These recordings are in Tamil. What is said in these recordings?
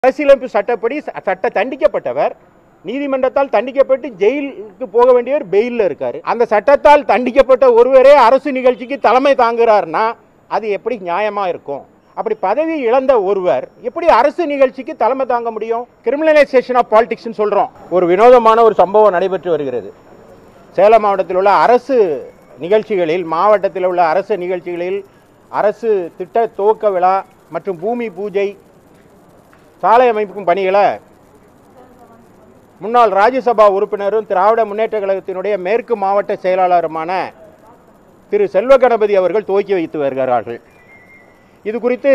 அரசியலமைப்பு சட்டப்படி ச- சட்ட தண்டிக்கப்பட்டவர் நீதிமன்றத்தால் தண்டிக்கப்பட்டு ஜெயிலுக்கு போக வேண்டியவர் பெயிலில் இருக்காரு அந்த சட்டத்தால் தண்டிக்கப்பட்ட ஒருவரே அரசு நிகழ்ச்சிக்கு தலைமை தாங்குறாருன்னா அது எப்படி நியாயமா இருக்கும் அப்படி பதவி இழந்த ஒருவர் எப்படி அரசு நிகழ்ச்சிக்கு தலைமை தாங்க முடியும் கிரிமினலைசேஷன் ஆஃப் பாலிடிக்ஸ்னு சொல்றோம் ஒரு வினோதமான ஒரு சம்பவம் நடைபெற்று வருகிறது சேலம் மாவட்டத்தில் உள்ள அரசு நிகழ்ச்சிகளில் மாவட்டத்தில் உள்ள அரசு நிகழ்ச்சிகளில் அரசு திட்ட துவக்க விழா மற்றும் பூமி பூஜை சாலை அமைக்கும் பணிகளை முன்னாள் ராஜ்யசபா உறுப்பினரும் திராவிட முன்னேற்ற கழகத்தினுடைய மேற்கு மாவட்ட செயலாளருமான திரு செல்வ கணபதி அவர்கள் துவக்கி வைத்து வருகிறார்கள் இது குறித்து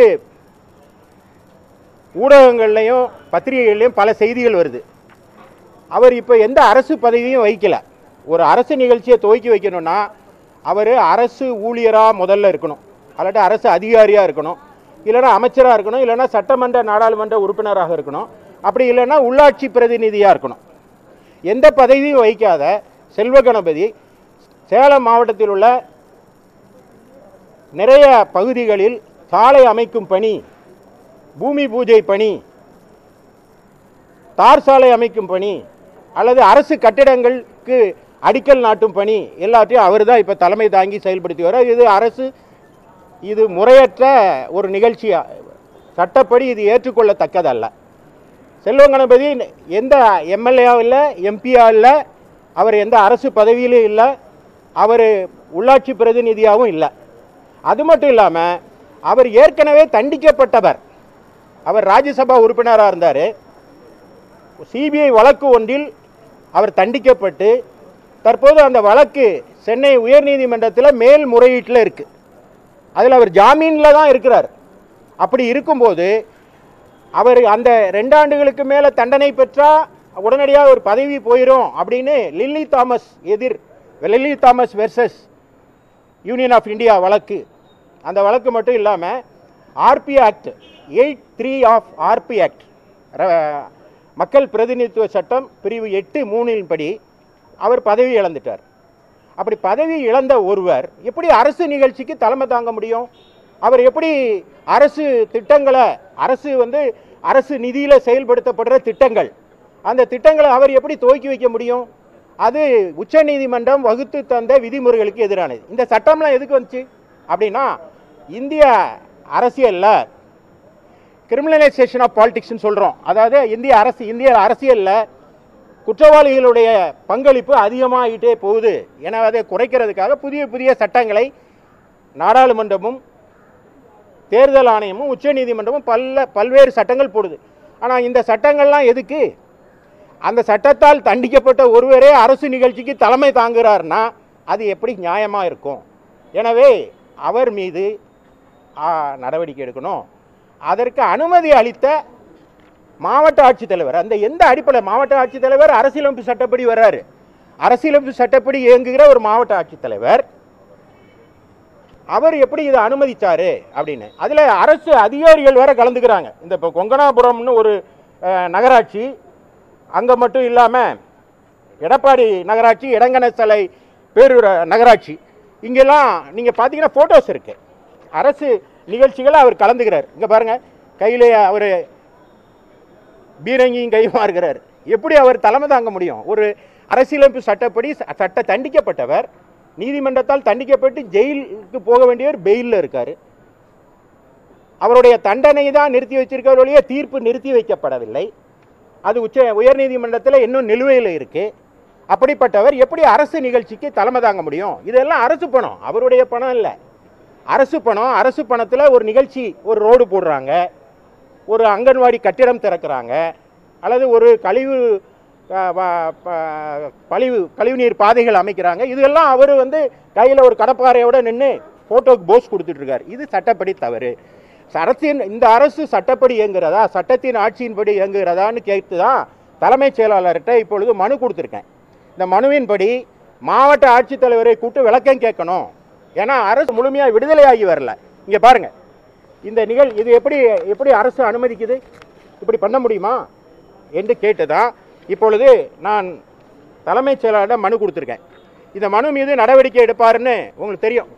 ஊடகங்கள்லையும் பத்திரிகைகள்லையும் பல செய்திகள் வருது அவர் இப்போ எந்த அரசு பதவியும் வகிக்கல ஒரு அரசு நிகழ்ச்சியை துவக்கி வைக்கணும்னா அவர் அரசு ஊழியராக முதல்ல இருக்கணும் அல்லாட்டி அரசு அதிகாரியாக இருக்கணும் இல்லைன்னா அமைச்சராக இருக்கணும் இல்லைன்னா சட்டமன்ற நாடாளுமன்ற உறுப்பினராக இருக்கணும் அப்படி இல்லைன்னா உள்ளாட்சி பிரதிநிதியாக இருக்கணும் எந்த பதவியும் வகிக்காத செல்வ கணபதி சேலம் மாவட்டத்தில் உள்ள நிறைய பகுதிகளில் சாலை அமைக்கும் பணி பூமி பூஜை பணி தார் சாலை அமைக்கும் பணி அல்லது அரசு கட்டிடங்களுக்கு அடிக்கல் நாட்டும் பணி எல்லாத்தையும் அவர் தான் இப்போ தலைமை தாங்கி செயல்படுத்தி வர்றார் இது அரசு இது முறையற்ற ஒரு நிகழ்ச்சி சட்டப்படி இது ஏற்றுக்கொள்ளத்தக்கதல்ல செல்வம் கணபதி எந்த எம்எல்ஏவா இல்லை எம்பியா இல்லை அவர் எந்த அரசு பதவியிலும் இல்லை அவர் உள்ளாட்சி பிரதிநிதியாகவும் இல்லை அது மட்டும் இல்லாமல் அவர் ஏற்கனவே தண்டிக்கப்பட்டவர் அவர் ராஜ்யசபா உறுப்பினராக இருந்தார் சிபிஐ வழக்கு ஒன்றில் அவர் தண்டிக்கப்பட்டு தற்போது அந்த வழக்கு சென்னை உயர்நீதிமன்றத்தில் மேல்முறையீட்டில் இருக்குது அதில் அவர் ஜாமீனில் தான் இருக்கிறார் அப்படி இருக்கும்போது அவர் அந்த ரெண்டாண்டுகளுக்கு மேலே தண்டனை பெற்றா உடனடியாக ஒரு பதவி போயிடும் அப்படின்னு லில்லி தாமஸ் எதிர் Lily Thomas versus union of India வழக்கு அந்த வழக்கு மட்டும் இல்லாமல் R P act eight three of R P act மக்கள் பிரதிநிதித்துவ சட்டம் பிரிவு எட்டு மூணின் படி அவர் பதவி இழந்துட்டார் அப்படி பதவி இழந்த ஒருவர் எப்படி அரசு நிகழ்ச்சிக்கு தலைமை தாங்க முடியும் அவர் எப்படி அரசு திட்டங்களை அரசு வந்து அரசு நிதியில் செயல்படுத்தப்படுற திட்டங்கள் அந்த திட்டங்களை அவர் எப்படி துவக்கி வைக்க முடியும் அது உச்சநீதிமன்றம் வகுத்து தந்த விதிமுறைகளுக்கு எதிரானது இந்த சட்டம்லாம் எதுக்கு வந்துச்சு அப்படின்னா இந்திய அரசியலில் கிரிமினலைசேஷன் ஆஃப் பாலிடிக்ஸ்னு சொல்கிறோம் அதாவது இந்திய அரசு இந்திய அரசியலில் குற்றவாளிகளுடைய பங்களிப்பு அதிகமாகிட்டே போகுது என அதை குறைக்கிறதுக்காக புதிய புதிய சட்டங்களை நாடாளுமன்றமும் தேர்தல் ஆணையமும் உச்சநீதிமன்றமும் பல்ல பல்வேறு சட்டங்கள் போடுது ஆனால் இந்த சட்டங்கள்லாம் எதுக்கு அந்த சட்டத்தால் தண்டிக்கப்பட்ட ஒருவரே அரசு நிகழ்ச்சிக்கு தலைமை தாங்குகிறார்னா அது எப்படி நியாயமாக இருக்கும் எனவே அவர் மீது ஆ, நடவடிக்கை எடுக்கணும் அதற்கு அனுமதி அளித்த மாவட்ட ஆட்சித்தலைவர் அந்த எந்த அடிப்படையில் மாவட்ட ஆட்சித்தலைவர் அரசியலமைப்பு சட்டப்படி வர்றாரு அரசியலமைப்பு சட்டப்படி இயங்குகிற ஒரு மாவட்ட ஆட்சித்தலைவர் அவர் எப்படி இதை அனுமதிச்சாரு அப்படின்னு அதில் அரசு அதிகாரிகள் வேற கலந்துக்கிறாங்க இந்த இப்போ கொங்கனாபுரம்னு ஒரு அஹ், நகராட்சி அங்கே மட்டும் இல்லாமல் எடப்பாடி நகராட்சி இடங்கன சாலை பேரூர் நகராட்சி இங்கெல்லாம் நீங்கள் பார்த்தீங்கன்னா ஃபோட்டோஸ் இருக்கு அரசு நிகழ்ச்சிகளை அவர் கலந்துக்கிறார் இங்கே பாருங்கள் கையில் அவர் பீரங்கியும் கையுமா இருக்கிறார் எப்படி அவர் தலைமை தாங்க முடியும் ஒரு அரசியலமைப்பு சட்டப்படி ச- சட்ட தண்டிக்கப்பட்டவர் நீதிமன்றத்தால் தண்டிக்கப்பட்டு ஜெயிலுக்கு போக வேண்டியவர் பெயிலில் இருக்கார் அவருடைய தண்டனை தான் நிறுத்தி வச்சிருக்கிற ஒழிய தீர்ப்பு நிறுத்தி வைக்கப்படவில்லை அது உச்ச உயர்நீதிமன்றத்தில் இன்னும் நிலுவையில் இருக்கு அப்படிப்பட்டவர் எப்படி அரசு நிகழ்ச்சிக்கு தலைமை தாங்க முடியும் இதெல்லாம் அரசு பணம் அவருடைய பணம் இல்லை அரசு பணம் அரசு பணத்தில் ஒரு நிகழ்ச்சி ஒரு ரோடு போடுறாங்க ஒரு அங்கன்வாடி கட்டிடம் திறக்கிறாங்க அல்லது ஒரு கழிவு அஹ், வ- ப- கழிவு கழிவுநீர் பாதைகள் அமைக்கிறாங்க இதெல்லாம் அவர் வந்து கையில் ஒரு கடப்பாறையோட நின்று ஃபோட்டோக்கு போஸ் கொடுத்துட்ருக்கார் இது சட்டப்படி தவறு அரசின் இந்த அரசு சட்டப்படி இயங்குகிறதா சட்டத்தின் ஆட்சியின்படி இயங்குகிறதான்னு கேட்டு தான் தலைமைச் செயலாளர்கிட்ட இப்பொழுது மனு கொடுத்துருக்கேன் இந்த மனுவின்படி மாவட்ட ஆட்சித்தலைவரை கூப்பிட்டு விளக்கம் கேட்கணும் ஏன்னா அரசு முழுமையாக விடுதலையாகி வரல இங்கே பாருங்க இந்த நிகழ் இது எப்படி எப்படி அரசு அனுமதிக்குது இப்படி பண்ண முடியுமா என்று கேட்டுதான் இப்பொழுது நான் தலைமைச் செயலாளரிடம் மனு கொடுத்துருக்கேன் இந்த மனு மீது நடவடிக்கை எடுப்பாருன்னு உங்களுக்கு தெரியும்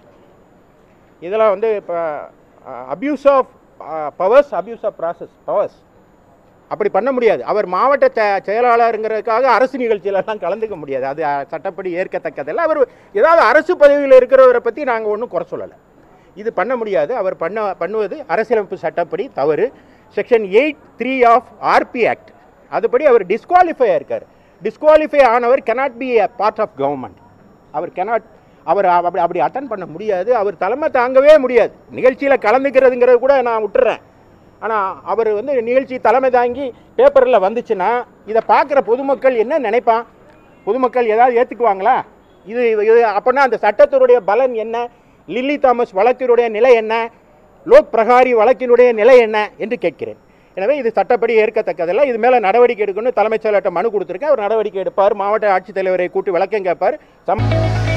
இதெல்லாம் வந்து இப்போ abuse of powers abuse of process powers அப்படி பண்ண முடியாது அவர் மாவட்ட செ- செயலாளருங்கிறதுக்காக அரசு நிகழ்ச்சியிலலாம் கலந்துக்க முடியாது அது அஹ், சட்டப்படி ஏற்கத்தக்கதல்ல அவர் ஏதாவது அரசு பதவியில் இருக்கிறவரை பற்றி நாங்கள் ஒன்றும் குறை சொல்லலை இது பண்ண முடியாது அவர் பண்ண பண்ணுவது அரசியலமைப்பு சட்டப்படி தவறு section eight three of R P act அதுபடி அவர் டிஸ்குவாலிஃபை இருக்கார் டிஸ்குவாலிஃபை ஆனவர் cannot be a part of government அவர் cannot அவர் அப்படி அப்படி அட்டன் பண்ண முடியாது அவர் தலைமை தாங்கவே முடியாது நிகழ்ச்சியில் கலந்துக்கிறதுங்கிறது கூட நான் விட்டுறேன் ஆனால் அவர் வந்து நிகழ்ச்சி தலைமை தாங்கி பேப்பரில் வந்துச்சுன்னா இதை பார்க்குற பொதுமக்கள் என்ன நினைப்பான் பொதுமக்கள் ஏதாவது ஏற்றுக்குவாங்களா இது இது அப்போனா அந்த சட்டத்தினுடைய பலன் என்ன லில்லி தாமஸ் வழக்கினுடைய நிலை என்ன லோக் பிரகாரி வழக்கினுடைய நிலை என்ன என்று கேட்கிறேன் எனவே இது சட்டப்படி ஏற்கத்தக்கதல்ல இது மேலே நடவடிக்கை எடுக்கணும்னு தலைமைச் செயலர்கிட்ட மனு கொடுத்துருக்கேன் அவர் நடவடிக்கை எடுப்பார் மாவட்ட ஆட்சித்தலைவரை கூட்டி விளக்கம் கேட்பார் சம்